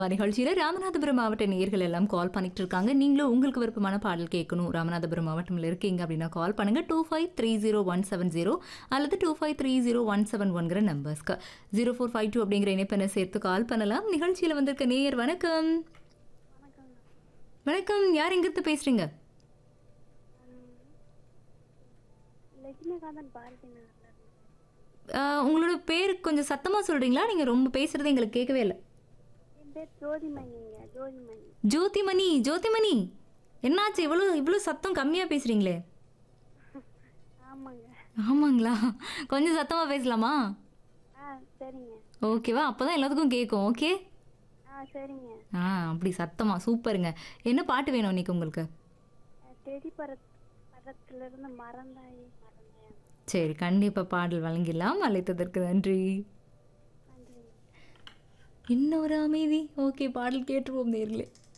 நிகழ்ச்சியில் ராமநாதபுரம் மாவட்ட நேயர்கள் எல்லாம் கால் பண்ணிட்டு இருக்காங்க நீங்களும் உங்களுக்கு விருப்பமான பாடல் கேட்கணும் ராமநாதபுரம் மாவட்டத்தில் இருக்கீங்க அப்படின்னா கால் பண்ணுங்க two five three zero one seven zero அல்லது two five three zero one seven ஒன்கிற நம்பர்ஸ்க்கு ஜீரோ ஃபோர் ஃபைவ் டூ அப்படிங்கிற இணைப்பெண்ணை சேர்த்து கால் பண்ணலாம் நிகழ்ச்சியில் வந்திருக்க நேயர் வணக்கம் வணக்கம் யார் எங்கிருந்து பேசுறீங்க லட்சுமிகாந்தன் பாரதி நகர்ல இருந்து. ஆஹ், உங்களோட பேர் கொஞ்சம் சத்தமாக சொல்றீங்களா நீங்கள் ரொம்ப பேசுறது எங்களுக்கு கேட்கவே இல்லை என் பேர் ஜோதிமணிங்க ஜோதிமணி ஜோதிமணி ஜோதிமணி என்னாச்சு இவ்வளோ இவ்வளோ சத்தம் கம்மியாக பேசுறீங்களே ஆமாங்க ஆமாங்களா கொஞ்சம் சத்தமாக பேசலாமா ஆ சரிங்க ஓகேவா அப்போ தான் எல்லாத்துக்கும் கேட்கும் ஓகே ஆ சரிங்க ஆ அப்படி சத்தமா சூப்பருங்க என்ன பாட்டு வேணும் இன்னைக்கு உங்களுக்கு அஹ், தெடி பரத் பரத்துல இருந்து மறந்தாயே மறந்தாயே சரி கண்டிப்பாக பாடல் வழங்கிடலாம் அழைத்ததற்கு நன்றி நன்றிங்க இன்னொரு அமைதி ஓகே பாடல் கேட்டுருவோம் நேர்களே